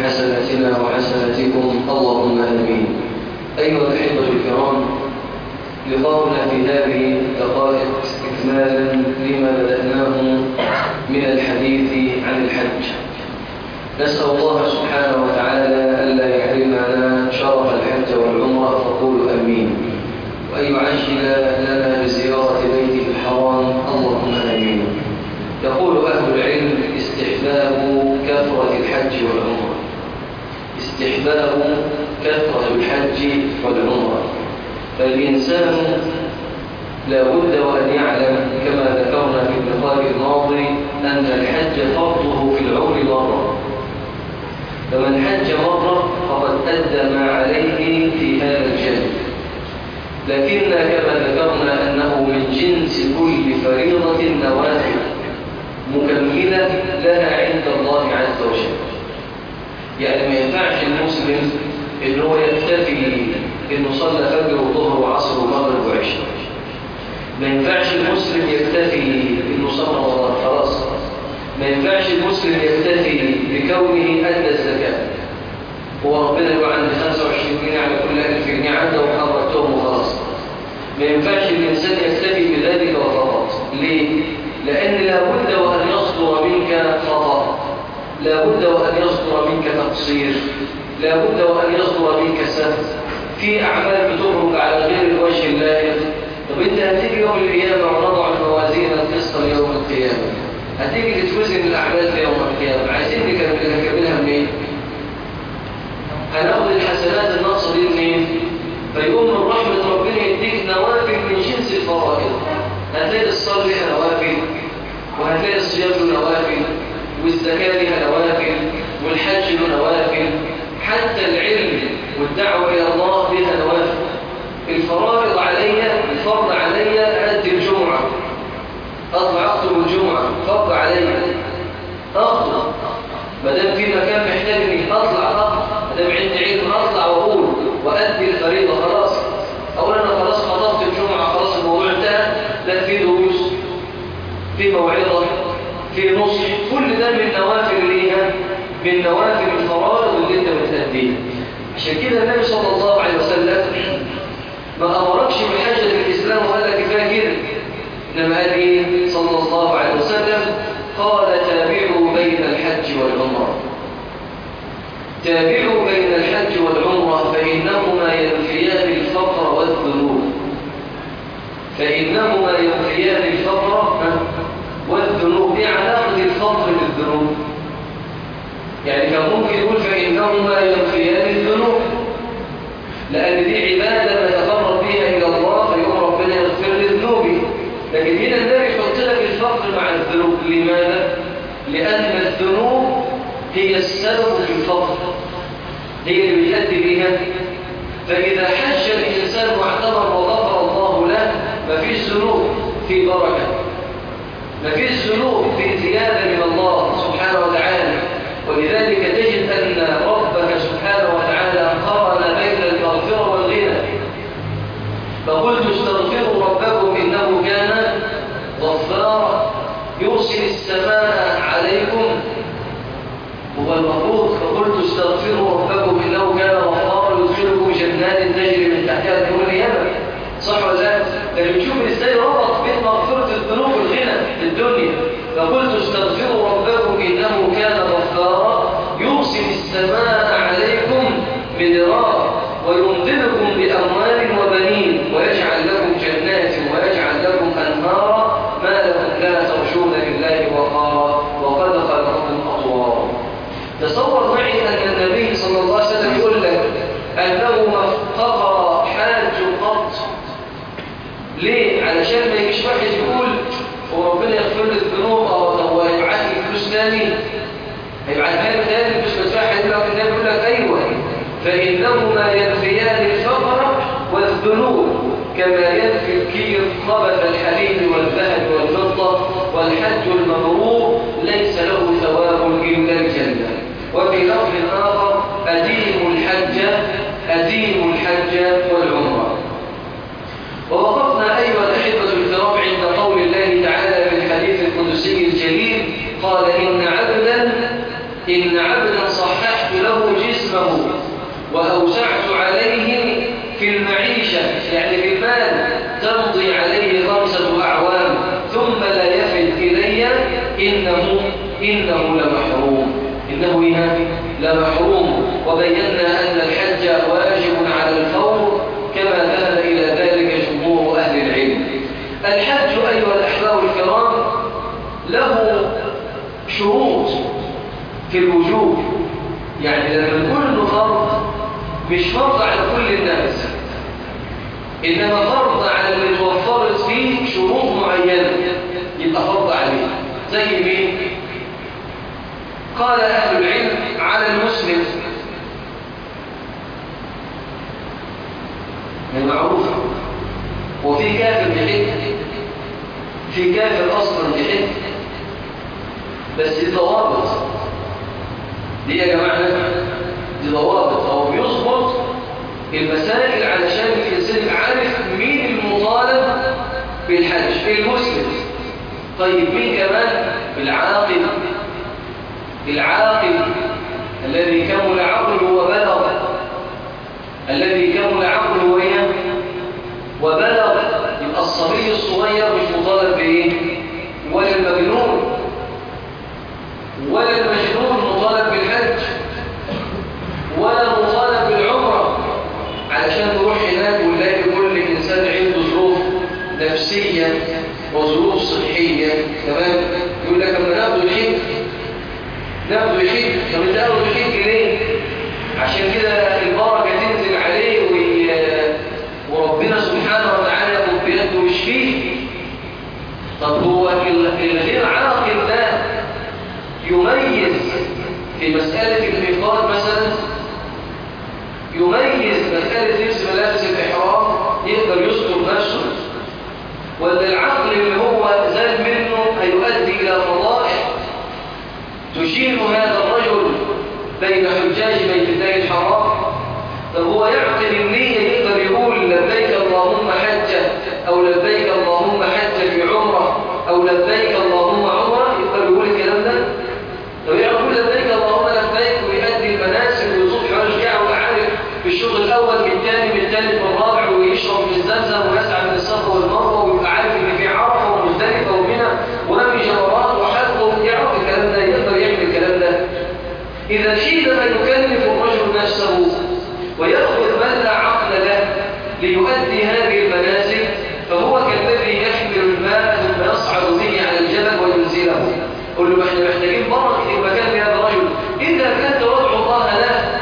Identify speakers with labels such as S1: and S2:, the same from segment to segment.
S1: حسناتنا وحسناتكم اللهم آمين أيها الأحبة الكرام لقاؤنا في هذه الدقائق إكمالا لما بدأناه من الحديث عن الحج نسأل الله سبحانه وتعالى ألا يحرمنا شرف الحج والعمرة فقولوا أمين وأن يعجل لنا بزيارة بيته الحرام اللهم آمين يقول أهل العلم استحباب كثرة الحج والعمرة استحباب كثرة الحج والعمرة فالإنسان لا بد وأن يعلم كما ذكرنا في اللقاء الماضي أن الحج فرضه في العمر مرة فمن حج مرة فقد أدى ما عليه في هذا الجانب لكن كما ذكرنا أنه من جنس كل فريضة نوافل مكملة لها عند الله عز وجل يعني ما ينفعش المسلم ان هو يكتفي انه صلى فجر وظهر وعصر ومغرب وعشاء ما ينفعش المسلم يكتفي انه صلى رمضان خلاص ما ينفعش المسلم يكتفي بكونه ادى الزكاه هو ربنا يقول عندي 25 جنيه على كل 1000 جنيه عنده وحركتهم وخلاص ما ينفعش الانسان يكتفي بذلك وفقط ليه لان لابد وان يصدر منك خطا لابد وان يصدر منك تقصير لابد وان يصدر منك سهو في اعمال بتخرج على غير الوجه اللائق طب انت هتيجي يوم القيامه ونضع الموازين القسط ليوم القيامه هتيجي تتوزن الاعمال في يوم القيامه عايزين نكملها منين هناخد الحسنات الناقصه دي منين فيقوم من رحمه ربنا يديك نوافل من جنس الفرائض هتلاقي الصلاه لها نوافل وهتلاقي الصيام له نوافل والزكاه لها نوافل والحج له نوافل حتى العلم والدعوه الى الله لها نوافل الفرائض عليا الفرض عليا أدي الجمعة أطلع أخطب الجمعة فرض عليا أخطب ما دام في مكان محتاج إني أطلع أخطب ما دام عندي علم أطلع وأقول وأدي الفريضة خلاص أولا أنا خلاص خطبت الجمعة خلاص الموضوع انتهى لا في دروس في موعظة في نصح كل ده من نوافل ليها من نوافل الفرائض اللي أنت بتأديها عشان كده النبي صلى الله عليه وسلم ما أمركش بحاجة الإسلام وقال لك كفاية كده إنما قال إيه صلى الله عليه وسلم قال تابعوا بين الحج والعمرة تابعوا بين الحج والعمرة فإنهما ينفيان الفقر والذنوب فإنهما ينفيان الفقر والذنوب إيه علاقة الفقر بالذنوب يعني كان ممكن يقول فإنهما ينفيان الذنوب لأن دي عبادة نتقرب بها إلى الله فيقول ربنا يغفر لذنوبي لكن هنا النبي يحط لك الفقر مع الذنوب لماذا؟ لأن الذنوب هي السبب في الفقر هي اللي بيؤدي بها فإذا حج الإنسان واعتبر وغفر الله له ما فيش ذنوب في بركة ما فيش ذنوب في زيادة من الله سبحانه وتعالى ولذلك تجد أن ربك سبحانه وتعالى قارن بين المغفرة والغنى فقلت استغفروا ربكم إنه كان غفارا يرسل السماء عليكم هو المفروض فقلت استغفروا ربكم إنه كان غفارا يدخلكم جنات تجري من تحتها الأنهار اليمن صح ولا لا؟ لكن شوف ازاي ربط بين مغفرة الذنوب والغنى في الدنيا فقلت استغفروا ربكم إنه كان غفارا يرسل السماء عليكم مدرارا ويمددكم بأموال وبنين ويجعل لكم جنات ويجعل لكم أنهارا ما لكم لا ترجون لله وقارا وقد خلقكم أطوارا تصور معي أن النبي صلى الله عليه وسلم يقول لك أنه ما افتقر حاج قط ليه؟ علشان ما يجيش واحد يقول وربنا يغفر لي الذنوب أو هو هيبعت لي فلوس تاني هيبعتها لي تاني مش بدفعها يقول لك النبي يقول لك أيوه فإنهما ينفيان الفقر والذنوب كما ينفي الكير خبث الحديد والذهب والفضة والحج المبرور ليس له ثواب إلا الجنة وفي لفظ آخر أديم الحج أديم الحج والعمرة ووقفنا أيها الأحبة الكرام عند قول الله تعالى في الحديث القدسي الجليل قال إن عبدا إن عبدا صححت له في المعيشة يعني في المال تمضي عليه خمسة أعوام ثم لا يفد إلي إنه إنه لمحروم إنه إيه؟ لمحروم وبينا أن الحج واجب على الفور كما ذهب إلى ذلك جمهور أهل العلم الحج أيها الأحباب الكرام له شروط في الوجوب يعني لما نقول انه فرض مش فرض على كل الناس انما فرض على اللي توفرت فيه شروط معينه يبقى فرض عليه زي مين قال اهل العلم على المسلم المعروفه وفي كافر بحج في كافر اصلا بحج بس دي ضوابط دي يا جماعه دي ضوابط هو بيظبط المسائل علشان الانسان يبقى عارف مين المطالب بالحج المسلم طيب مين كمان العاقل العاقل الذي كمل عقله وبلغ الذي كمل عقله وإيه وبلغ يبقى الصبي الصغير مش مطالب بايه ولا المجنون ولا المجنون مطالب بالحج ولا مطالب بالعمرة علشان تروح هناك ونلاقي كل إنسان عنده ظروف نفسية وظروف صحية تمام يقول لك اما ناخده الحج ناخده الحج طب انت ناخده الحج ليه؟ عشان كده البركة تنزل عليه وي... وربنا سبحانه وتعالى يقوم بيده ويشفيه طب هو الغير عاقل ده يميز في مسألة الميقات مثلا يميز مسألة لبس ملابس الإحرام يقدر يستر نفسه ولا العقل اللي هو زاد منه هيؤدي إلى فضائح تشير هذا الرجل بين حجاج بيت الله الحرام طب هو يعقل النية يقدر يقول لبيك اللهم حجة أو لبيك اللهم حجة في عمرة أو لبيك اللهم عمرة يقدر يقول الكلام ده لو يقول لبيك اللهم لبيك ويؤدي المناسك ويصوف حوالي الكعبة وعارف في الشوط الأول من الثاني من الثالث من الرابع ويشرب من الزمزم ويسعى من الصفا والمروة ويبقى عارف إن في عرفة ومزدلفة ومنى ورمي جمرات وحج يعرف الكلام ده يقدر يعمل الكلام ده إذا حينما يكلف الرجل نفسه ويأخذ من لا عقل له ليؤدي هذه المناسك فهو كالذي يحمل الماء ثم يصعد به على الجبل وينزله قل له احنا محتاجين بركة المكان لهذا الرجل إذا كنت وضع الله له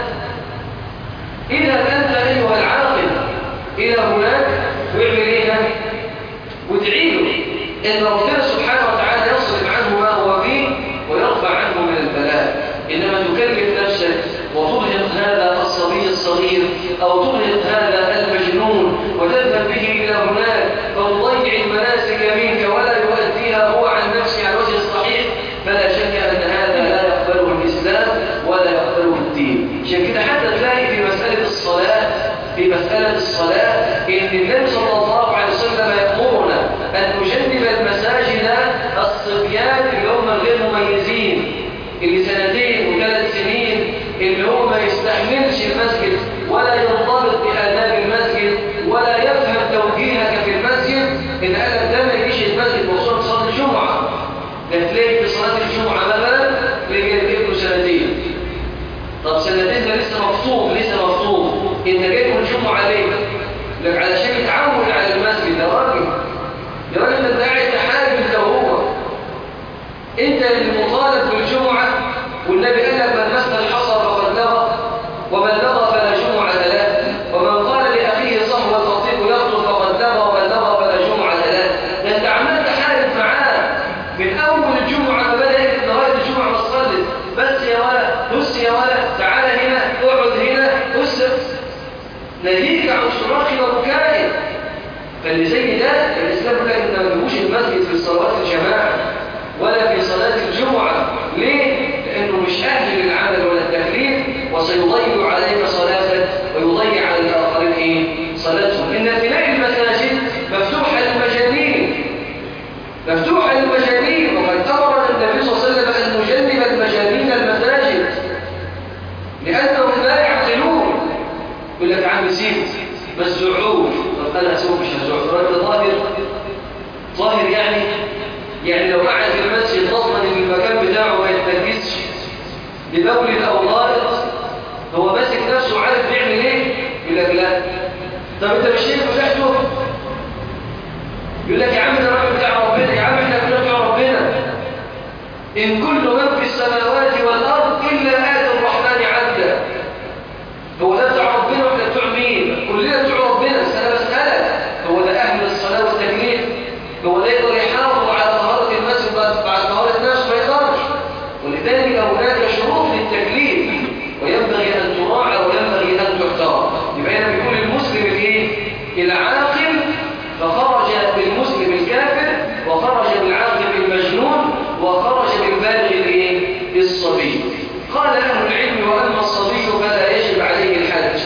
S1: إذا كنت أيها العاقل إلى هناك واعمل إيه وادعي له إن ربنا سبحانه وتعالى يصرف عنه ما هو فيه ويرفع عنه من البلاء إنما تكلف نفسك وترهق هذا الصبي الصغير أو ترهق هذا المجنون وتذهب به إلى هناك فتضيع المناسك منك ولا يؤديها هو عن نفسه على الوجه الصحيح فلا شك أن هذا لا يقبله الإسلام ولا يقبله الدين عشان كده حتى تلاقي في مسألة الصلاة في مسألة الصلاة إن النبي صلى الله عليه وسلم يأمرنا أن نجنب المساجد الصبيان اللي هم غير مميزين اللي سنتين وثلاث سنين اللي هو ما يستحملش المسجد ولا ينضبط بآداب المسجد ولا يفهم توجيهك في المسجد إن قالك ده ما يجيش المسجد وصول صلاة الجمعة ده تلاقي في صلاة الجمعة مثلا تلاقي ابنه سنتين طب سنتين ده لسه مفطوم لسه مفطوم انت جاي من الجمعة ليه؟ لك علشان يتعود على المسجد يا راجل يا راجل انت قاعد تحارب انت وهو انت المطالب بالجمعة والنبي قال لك من مسنا الحصى فقد لغى ومن لغى فلا جمعة له ومن قال لأخيه صهو الخطيب يخطب فقد لغى ومن لغى فلا جمعة له ده انت عمال تحارب معاه من أول الجمعة ما بدأت لغاية الجمعة ما تصلي بس يا ولد بص يا ولد تعال هنا اقعد هنا بص ناهيك عن صراخي وبكائي فاللي زي ده الإسلام يقول لك انت ما تجيبوش المسجد في الصلوات الجماعة ولا في صلاة الجمعة ليه؟ لأنه مش أهل للعمل ولا التكليف وسيضيع عليك صلاتك ويضيع على الآخرين إيه؟ صلاتهم إن تلاقي المساجد مفتوحة للمجانين مفتوحة للمجانين وقد أمر النبي صلى الله عليه وسلم أن نجنب المجانين المساجد لأنهم لا يعقلون يقول لك عم سيبه مسعوف طب انا اسوق مش مسعوف راجل ظاهر ظاهر يعني يعني لو قعد في المسجد ضمن ان المكان بتاعه ما يتنجسش ببول او غائط هو ماسك نفسه وعارف بيعمل ايه يقول لك لا طب انت مش شايف فتحته يقول لك يا عم ده الراجل بتاع ربنا يا عم احنا كلنا بتوع ربنا ان كل من في السماوات والارض الا اتى الرحمن عبدا هو ده بتاع ربنا واحنا بتوع مين كلنا بتوع ربنا بس انا بسالك هو ده اهل الصلاه والتكليف هو ده يقدر يحافظ على طهاره المسجد بعد طهاره الناس ما يقدرش ولذلك هناك شروط للتكليف وينبغي ان تراعى وينبغي ان تحترم يبقى هنا بيقول المسلم الايه العاقل فخرج بالمسلم الكافر وخرج بالعاقل المجنون وخرج بالبالغ الايه الصبي قال اهل العلم واما الصبي فلا يجب عليه الحج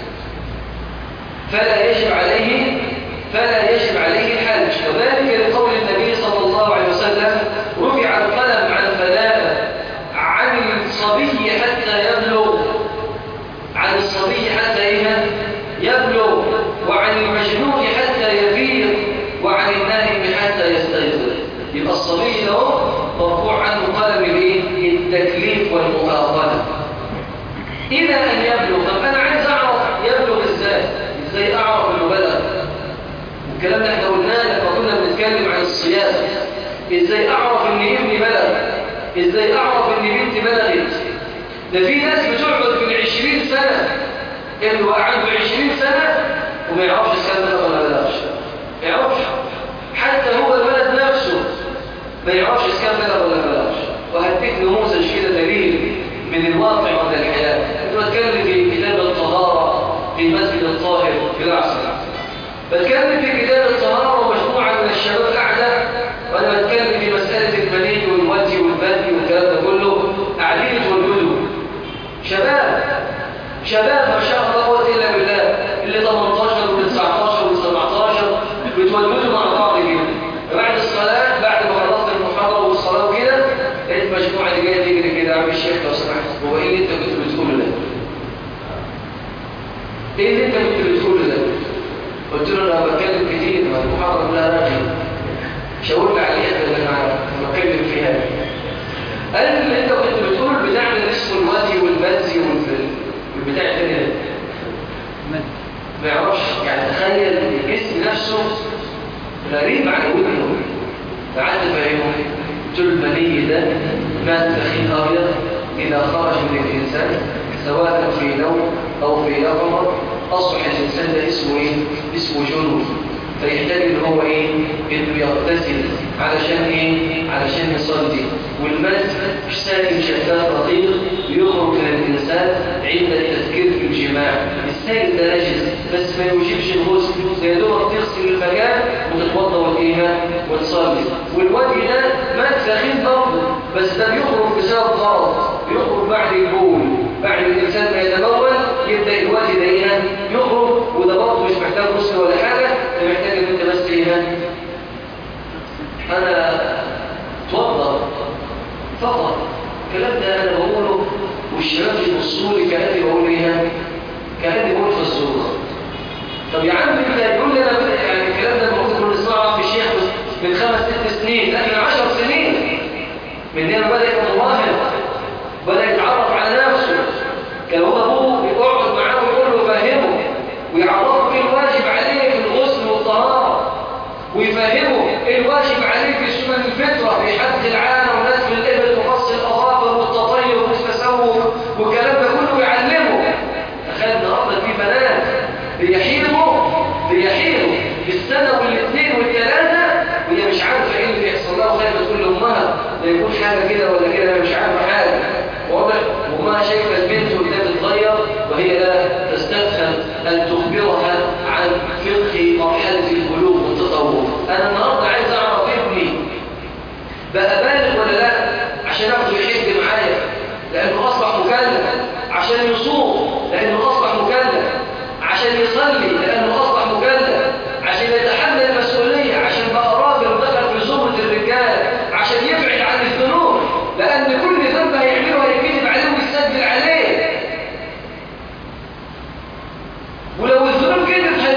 S1: فلا يجب عليه فلا يجب عليه الحج وذلك لقول النبي صلى الله عليه وسلم رفع القلم عن ثلاثه عن الصبي حتى يبلغ عن الصبي حتى إيه؟ يبلغ وعن المجنون حتى يفيق وعن النائم حتى يستيقظ يبقى الصبي له مرفوع عنه قلم الايه التكليف والمؤاخذه الى ان يبلغ طب انا عايز اعرف يبلغ ازاي ازاي اعرف انه بلغ والكلام ده احنا قلناه لما كنا بنتكلم عن الصيام ازاي اعرف ان ابني بلغ ازاي اعرف ان بنتي بلغت ده في ناس بتقعد بالعشرين سنة اللي هو عنده عشرين سنة وما يعرفش الكلام ده ولا بلاش ما يعرفش حتى هو الولد نفسه ما يعرفش الكلام ده ولا بلاش وهديك نموذج كده دليل من الواقع ومن الحياة كنت بتكلم في كتاب الطهارة في مسجد الطاهر في العصر بتكلم في كتاب الطهارة ومجموعة من الشباب قاعدة وأنا بتكلم في مسألة البني والودي والبدي والكلام ده كله قاعدين يتولدوا شباب شباب ما شاء الله قوة إلا بالله اللي 18 واللي 19 واللي 17 بيتولدوا مع بعض كده بعد الصلاة بعد ما خلصت المحاضرة والصلاة وكده لقيت مجموعة اللي جاية تجري كده عم الشيخ لو سمحت هو إيه اللي أنت كنت بتقوله ده؟ إيه اللي أنت كنت بتقوله ده؟ قلت له أنا بتكلم كتير ما المحاضرة كلها راجل شاور لي عليها اللي أنا بتكلم فيها قال لي اللي أنت كنت بتقول بتاع اللي اسمه الوادي والبنزي والبتاع التاني ده ما يعرفش يعني تخيل الجسم نفسه غريب عن ودنه فقعدت افهمه قلت له المني ده ماء دخيل ابيض اذا خرج من الانسان سواء في نوم او في يقظه اصبح الانسان ده اسمه ايه اسمه جنون فيحتاج ان هو ايه انه يغتسل علشان ايه علشان يصلي والماء سائل شفاف رقيق يخرج من الانسان عند التفكير في الجماع السائل ده نجس بس ما يوجبش الغسل زي دوبك تغسل المكان وتتوضا والايه وتصلي والوجه ده ماء سخين برضه بس ده بيخرج بسبب غلط بيخرج بعد البول بعد الانسان ما يتبول يبدا الوجه ده ايه يخرج وده برضه مش محتاج غسل ولا حاجه ده محتاج ان انت بس ايه انا اتوضا فقط الكلام ده انا بقوله والشباب يبصوا لي كاني بقول ايه كاني بقول في الصوره طب يا عم انت تقول لي انا يعني الكلام ده المفروض كنا نسمعه في الشيخ من خمس ست سنين لكن عشر سنين من هنا بدا يبقى مواهب بدا يتعرف على نفسه كان هو ابوه يقعد معاه ويقول له فهمه ويعرفه ايه الواجب عليه في الغسل والطهاره ويفهمه ايه الواجب عليه في سنن الفطره في حد العانه ونسل الابل وقص الاظافر والتطير والتسوق والكلام ده كله يعلمه تخيل النهارده في بنات بيحيروا بيحيروا بالسنه والاثنين والثلاثه وهي مش عارفه ايه اللي بيحصل لها وخايفه تقول لامها لا يكون حاجه كده ولا كده انا مش عارفه حاجه واضح وامها شايفه البنت وهي بتتغير وهي لا تستدخل ان تخبرها عن فقه مرحله البلوغ والتطور انا النهارده عايز اعرف ابني بقى بالغ ولا لا عشان اخده يحج معايا لانه اصبح مكلف عشان يصوم لانه اصبح مكلف عشان يصلي لانه اصبح مكلف عشان يتحمل المسؤوليه عشان بقى راجل ودخل في زمره الرجال عشان يبعد عن الذنوب لان كل ذنب هيعمله هيكذب عليه ويسجل عليه ولو الذنوب كذب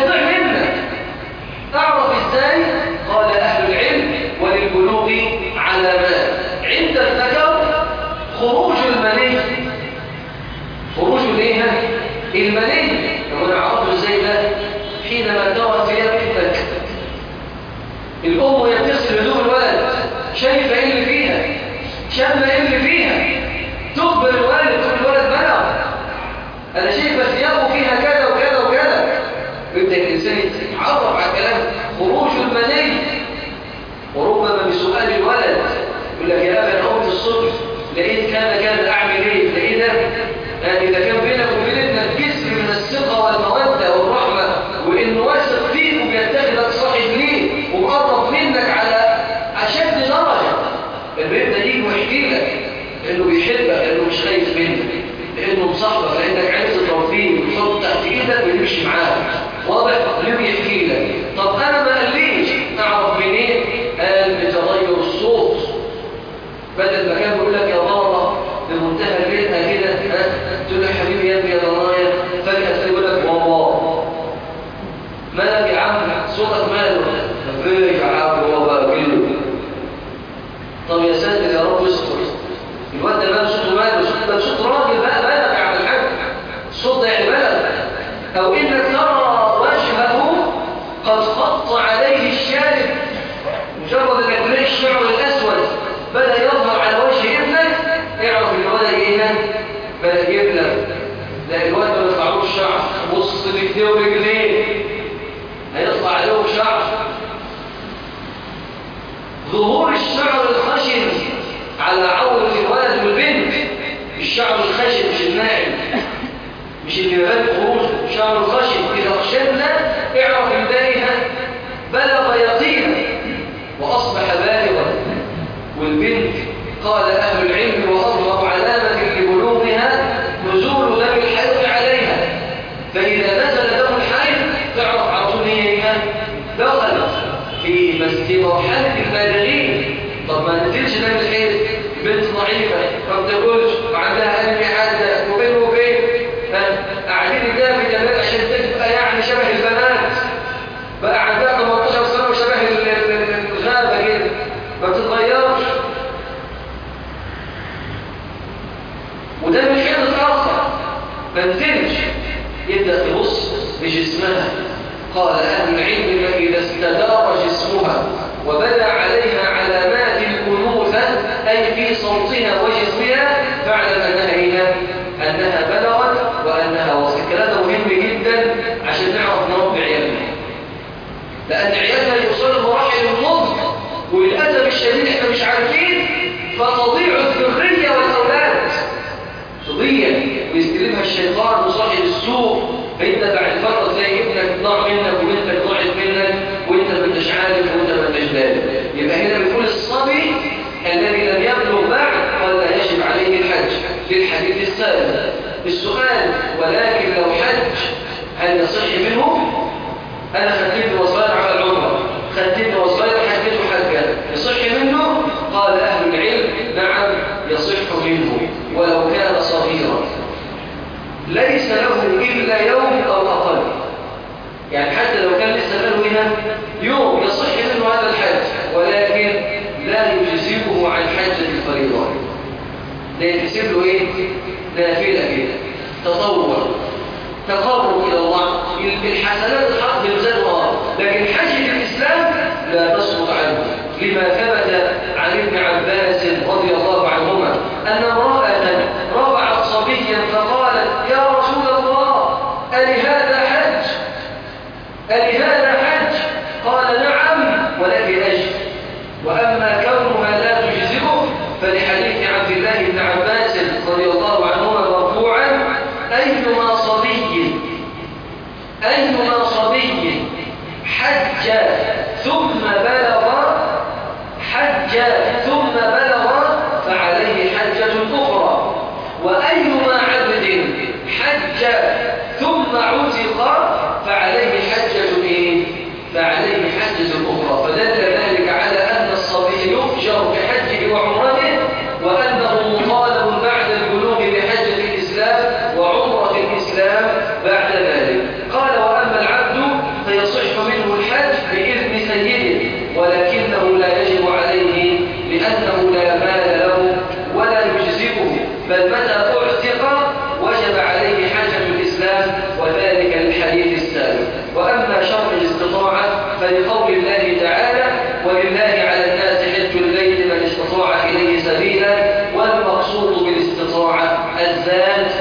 S1: المني طب انا عرفته ازاي ده حينما ترى ثياب ابنك الام وهي بتغسل هدوم الولد شايفه ايه اللي فيها شامه ايه اللي فيها تخبر الولد تقول الولد بلغ انا شايفه ثيابه فيها كذا وكذا وكذا يبدا الانسان يتعرف على الكلام خروج المني وربما بسؤال الولد يقول لك يا ابا انا قمت الصبح لقيت كذا كذا اعمل ايه لقيت ده اذا كان بينك وبين ابنك جسر من الثقه والموده والرحمه وانه واثق فيك وبيتخذك صاحب ليه ومقرب منك على اشد درجه البيت ده يجي ويحكي لك انه بيحبك انه مش خايف منك لانه مصاحبك لانك عرفت تربيه وتحط تحت ايدك ويمشي معاك واضح ليه بيحكي لك طب انا ما قاليش اعرف منين قال بتغير الصوت بدل ما كان بيقول لك يا بابا بمنتهى الرقه كده ها تقول له حبيبي يا ابني يا ضنايا فجاه تلاقي يقول لك بابا مالك يا عم صوتك ماله مفيش يا عم بابا كله طب يا ساتر يا رب استر الواد ده ماله صوته ماله صوت ده صوت راجل بقى بلغ يا عم الحاج الصوت ده يعني بلغ او انك ترى وجهه قد خط عليه الشارب مجرد انك تلاقي الشعر الاسود بدا يظهر على وجه ابنك اعرف ان الولد ايه بدا يبلغ لا الولد ما يطلعوش شعر بص لايديه ورجليه هيطلع عليهم شعر ظهور الشعر الخشن على عورة الولد والبنت الشعر الخشن مش الناعم مش اللي يبان خروج شعر الخشن إذا خشنا اعرف ان ده بلغ يقينا وأصبح بالغا والبنت قال أهل العلم وأظهر علامة لبلوغها نزول دم الحيض عليها فإذا نزل دم الحيض تعرف على طول هي دخلت في مرحلة البالغين طب ما نزلش دم الحيض بنت ضعيفة ما بتقولش وعندها قلب حادة وبين وبين قاعدين ده في جمال عشان تبقى يعني شبه البنات بقى عندها 18 سنة وشبه الغابة كده ما بتتغيرش وده من حين اتأخر ما نزلش يبدأ يبص لجسمها قال أهل العلم إذا استدار جسمها وبدا عليها علامات الأنوثة أي في صوتها وجسمها فاعلم أنها إيه؟ أنها بلغت وأنها وصلت الكلام ده مهم جدا عشان نعرف نربي عيالنا لأن عيالنا يوصلوا مراحل النضج وللأسف الشديد احنا مش عارفين فتضيع الذرية والأولاد تضيع ويستلمها الشيطان وصاحب السوء انت بعد فتره تلاقي ابنك ضاع منك وبنتك ضاعت منك وانت ما انتش عارف وانت ما انتش بالغ يبقى هنا بنقول الصبي الذي لم يبلغ بعد قال لا يجب عليه الحج للحديث السابق السؤال ولكن لو حج هل يصح منه انا خدت وصايا على العمره خدت وصايا حجته حجه يصح منه قال اهل العلم نعم يصح منه ولو كان صغيرا ليس له إلا يوم أو أقل يعني حتى لو كان لسه له هنا يوم يصح منه هذا الحج ولكن لا يجزئه عن حجة الفريضة لا يجزئ له إيه؟ نافلة كده تطور تقرب إلى الله الحسنات الحق بالميزان اه لكن حجة الإسلام لا تسقط عنه لما ثبت عن ابن عباس رضي الله عنهما أن امرأة رفعت صبيا فقالت يا رسول الله ألهذا حج ألهذا حج قال نعم ولكن أجل وأما كونها لا تجزئه فلحديث عبد الله بن عباس رضي الله عنهما مرفوعا أيما صبي أيما صبي حج ثم بلغ حج ثم بلغ فعليه حجة أخرى وأيما عبد حج ثم عتق فعليه حجة إيه؟ فعليه حجة أخرى فدل ذلك على أن الصبي يؤجر بحجه وعمرته وأنه مطالب بعد البلوغ بحجة الإسلام وعمرة الإسلام بعد ذلك قال وأما العبد فيصح منه الحج بإذن سيده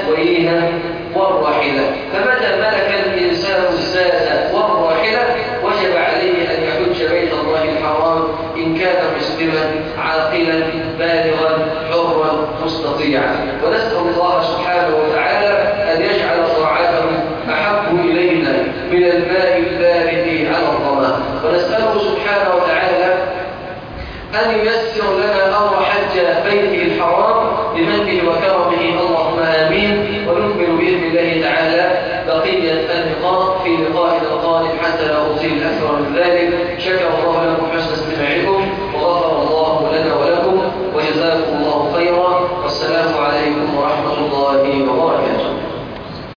S1: وإيها والراحلة فمتى ملك الإنسان الزاد والراحلة وجب عليه أن يحج بيت الله الحرام إن كان مسلما عاقلا بالغا حرا مستطيعا ونسأل الله سبحانه وتعالى أن يجعل طاعته أحب إلينا من الماء البارد على الظما ونسأله سبحانه وتعالى أن ييسر لنا أمر حج بيته الحرام بمنه وكرمه اللهم آمين ونكمل بإذن الله تعالى بقية اللقاء في لقائنا القادم حتى لا أطيل أكثر من ذلك شكر الله لكم حسن استماعكم